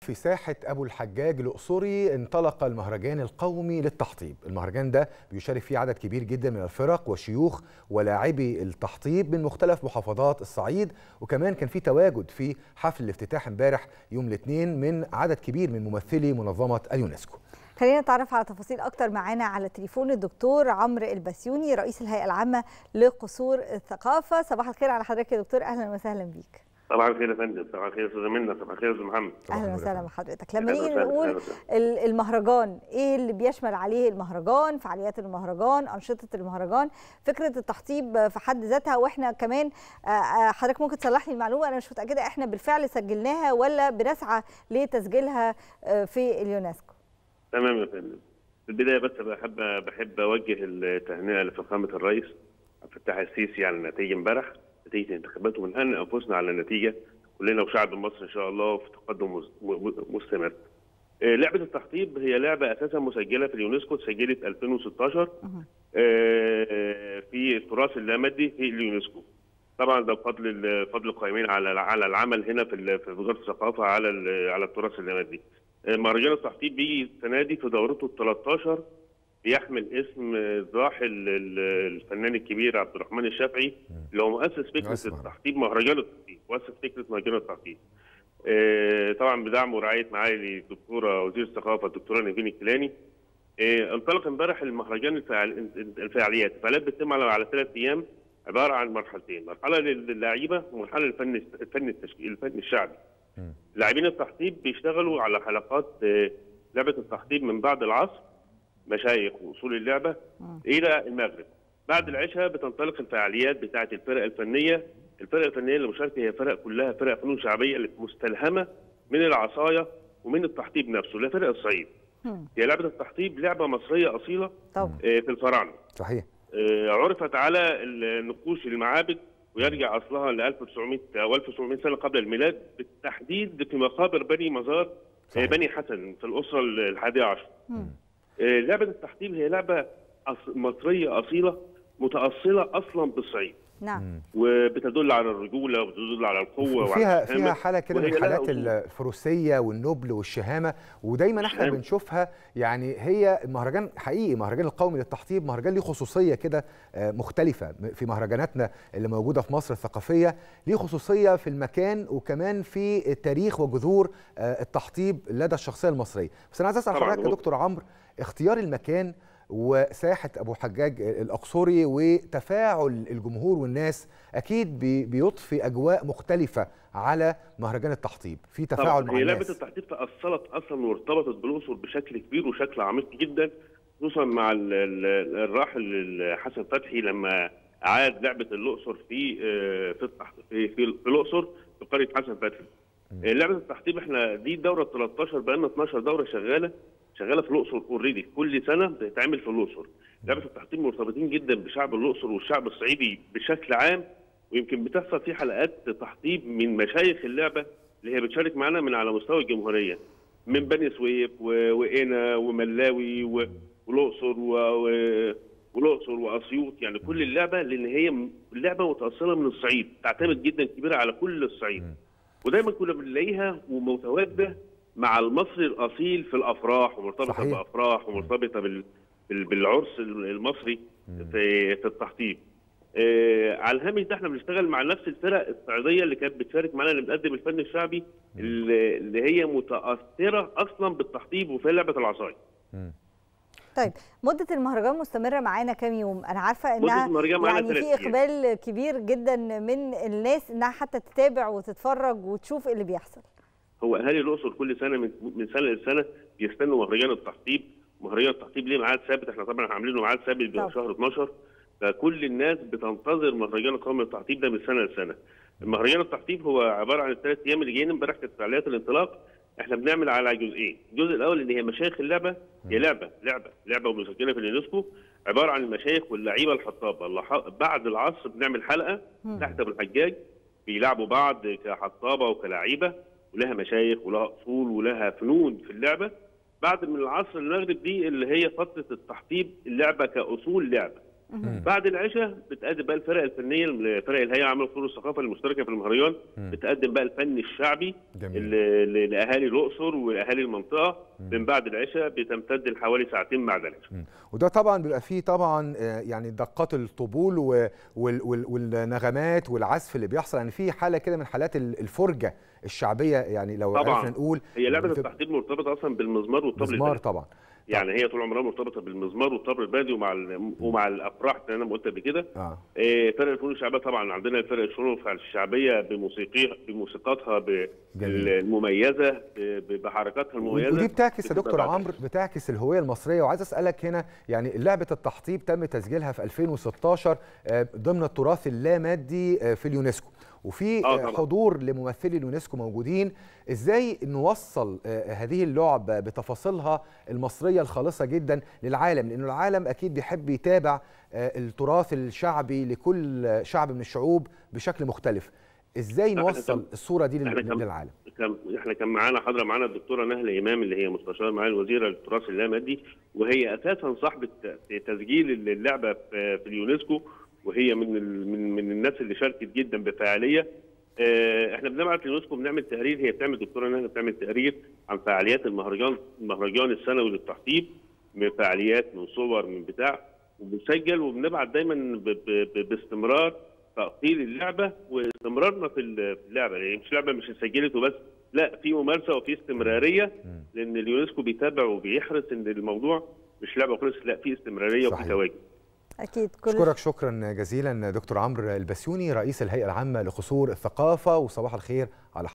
في ساحة أبو الحجاج الأقصري انطلق المهرجان القومي للتحطيب المهرجان ده بيشارك فيه عدد كبير جدا من الفرق وشيوخ ولاعبي التحطيب من مختلف محافظات الصعيد وكمان كان في تواجد في حفل الافتتاح امبارح يوم الاثنين من عدد كبير من ممثلي منظمة اليونسكو خلينا نتعرف على تفاصيل اكتر معانا على تليفون الدكتور عمرو البسيوني رئيس الهيئه العامه لقصور الثقافه صباح الخير على حضرتك يا دكتور اهلا وسهلا بيك صباح الخير يا فندم صباح الخير يا استاذه منى صباح الخير يا استاذ محمد اهلا وسهلا بحضرتك لما نيجي نقول المهرجان ايه اللي بيشمل عليه المهرجان فعاليات المهرجان انشطه المهرجان فكره التحطيب في حد ذاتها واحنا كمان حضرتك ممكن تصلح لي المعلومه انا مش متاكده احنا بالفعل سجلناها ولا بنسعى لتسجيلها في اليونسكو تمام يا فندم في البدايه بس بحب بحب اوجه التهنئه لفخامه الرئيس عبد الفتاح السيسي على النتيجه امبارح نتيجه الانتخابات ونهنئ انفسنا على النتيجه كلنا وشعب مصر ان شاء الله في تقدم مستمر. لعبه التحطيب هي لعبه اساسا مسجله في اليونسكو سجلت 2016 في التراث اللامادي في اليونسكو. طبعا ده بفضل فضل القائمين على على العمل هنا في في وزاره الثقافه على على التراث اللامادي. مهرجان التحطيب بيجي السنه دي في دورته ال 13 بيحمل اسم الراحل الفنان الكبير عبد الرحمن الشافعي اللي هو مؤسس فكره التحطيب مهرجان التحطيب مؤسس فكره مهرجان التحطيب. طبعا بدعم ورعايه معالي الدكتوره وزير الثقافه الدكتوره نيفين الكيلاني. انطلق امبارح المهرجان الفعاليات، الفعاليات بتتم على ثلاث ايام عباره عن مرحلتين، مرحله للعيبه ومرحله للفن الفن التشكيل الفن الشعبي. لاعبين التحطيب بيشتغلوا على حلقات لعبه التحطيب من بعد العصر مشايخ واصول اللعبه م. الى المغرب. بعد العشاء بتنطلق الفعاليات بتاعه الفرق الفنيه، الفرق الفنيه اللي مشاركه هي فرق كلها فرق فنون شعبيه مستلهمه من العصايه ومن التحطيب نفسه اللي فرق الصعيد. م. هي لعبه التحطيب لعبه مصريه اصيله طبعا في الفراعنه. صحيح. عرفت على نقوش المعابد ويرجع اصلها ل 1900 او 1700 سنه قبل الميلاد بالتحديد في مقابر بني مزار صحيح. بني حسن في الاسره الحادية عشر. لعبه التحطيب هي لعبه مصريه اصيله متاصله اصلا بالصعيد. نعم وبتدل على الرجوله وبتدل على القوه فيها فيها حاله كده من حالات الفروسيه والنبل والشهامه ودايما احنا بنشوفها يعني هي المهرجان حقيقي مهرجان القومي للتحطيب مهرجان ليه خصوصيه كده مختلفه في مهرجاناتنا اللي موجوده في مصر الثقافيه ليه خصوصيه في المكان وكمان في التاريخ وجذور التحطيب لدى الشخصيه المصريه بس انا عايز اسال حضرتك يا دكتور عمرو اختيار المكان وساحه ابو حجاج الاقصري وتفاعل الجمهور والناس اكيد بيضفي اجواء مختلفه على مهرجان التحطيب في تفاعل مع هي الناس لعبه التحطيب تاصلت اصلا وارتبطت بالاقصر بشكل كبير وشكل عميق جدا خصوصا مع الراحل حسن فتحي لما اعاد لعبه الاقصر في في في, في, في الاقصر في قريه حسن فتحي لعبه التحطيب احنا دي الدوره ال 13 بقى لنا 12 دوره شغاله شغاله في الاقصر اوريدي كل سنه بتتعمل في الاقصر لعبه التحطيب مرتبطين جدا بشعب الاقصر والشعب الصعيدي بشكل عام ويمكن بتحصل في حلقات تحطيب من مشايخ اللعبه اللي هي بتشارك معانا من على مستوى الجمهوريه من بني سويف وقنا وملاوي والاقصر والاقصر واسيوط يعني كل اللعبه لان هي لعبه متاصله من الصعيد تعتمد جدا كبيره على كل الصعيد ودايما كنا بنلاقيها ومتواجده مع المصري الاصيل في الافراح ومرتبطه صحيح. بافراح ومرتبطه بال بالعرس المصري في في التحطيب. آه على الهامش ده احنا بنشتغل مع نفس الفرق الصعيديه اللي كانت بتشارك معانا اللي بتقدم الفن الشعبي اللي, اللي هي متاثره اصلا بالتحطيب وفي لعبه العصايه. طيب مدة المهرجان مستمرة معانا كام يوم؟ أنا عارفة إنها يعني في إقبال كبير جدا من الناس إنها حتى تتابع وتتفرج وتشوف اللي بيحصل. هو اهالي الاقصر كل سنه من, من سنه لسنه بيستنوا مهرجان التحطيب مهرجان التحطيب ليه ميعاد ثابت احنا طبعا عاملينه ميعاد ثابت بيبقى شهر 12 فكل الناس بتنتظر مهرجان القومي للتحطيب ده من سنه لسنه المهرجان التحطيب هو عباره عن الثلاث ايام اللي جايين امبارح كانت فعاليات الانطلاق احنا بنعمل على جزئين الجزء الاول ان هي مشايخ اللعبه هي لعبه لعبه لعبه ومسجله في اليونسكو عباره عن المشايخ واللعيبه الحطابه بعد العصر بنعمل حلقه تحت ابو الحجاج بيلعبوا بعض كحطابه وكلاعيبه ولها مشايخ ولها اصول ولها فنون في اللعبه بعد من العصر المغرب دي اللي هي فتره التحطيب اللعبه كاصول لعبه بعد العشاء بتقدم بقى الفرق الفنيه فرق الهيئه عامه الفنون والثقافه المشتركه في المهرجان بتقدم بقى الفن الشعبي جميل. لاهالي الاقصر واهالي المنطقه من بعد العشاء بتمتد لحوالي ساعتين بعد العشاء وده طبعا بيبقى فيه طبعا يعني دقات الطبول والنغمات والعزف اللي بيحصل يعني في حاله كده من حالات الفرجه الشعبيه يعني لو طبعا عرفنا نقول هي لعبه التحديد مرتبطه اصلا بالمزمار والطبل المزمار طبعا يعني هي طول عمرها مرتبطه بالمزمار والطبل البلدي ومع ومع الافراح زي انا قلت قبل كده آه. إيه فرق الفنون الشعبيه طبعا عندنا فرق الفنون الشعبيه بموسيقيها بموسيقاتها المميزه بحركاتها المميزه ودي بتعكس يا دكتور عمرو بتعكس الهويه المصريه وعايز اسالك هنا يعني لعبه التحطيب تم تسجيلها في 2016 ضمن التراث اللامادي في اليونسكو وفي آه حضور لممثلي اليونسكو موجودين ازاي نوصل هذه اللعب بتفاصيلها المصريه الخالصه جدا للعالم لانه العالم اكيد بيحب يتابع التراث الشعبي لكل شعب من الشعوب بشكل مختلف ازاي نوصل الصوره دي للعالم احنا كان معانا حاضره معانا الدكتوره نهله امام اللي هي مستشاره معالي الوزيره للتراث اللامادي وهي اساسا صاحبه تسجيل اللعبه في اليونسكو وهي من من من الناس اللي شاركت جدا بفعاليه احنا بنبعت اليونسكو بنعمل تقرير هي بتعمل دكتوره نهله بتعمل تقرير عن فعاليات المهرجان المهرجان السنوي للتحطيب من فعاليات من صور من بتاع وبنسجل وبنبعت دايما باستمرار تأصيل اللعبه واستمرارنا في اللعبه يعني مش لعبه مش اتسجلت وبس لا في ممارسه وفي استمراريه لان اليونسكو بيتابع وبيحرص ان الموضوع مش لعبه خلص لا في استمراريه وفي تواجد اكيد كل اشكرك شكرا جزيلا دكتور عمرو البسيوني رئيس الهيئه العامه لقصور الثقافه وصباح الخير على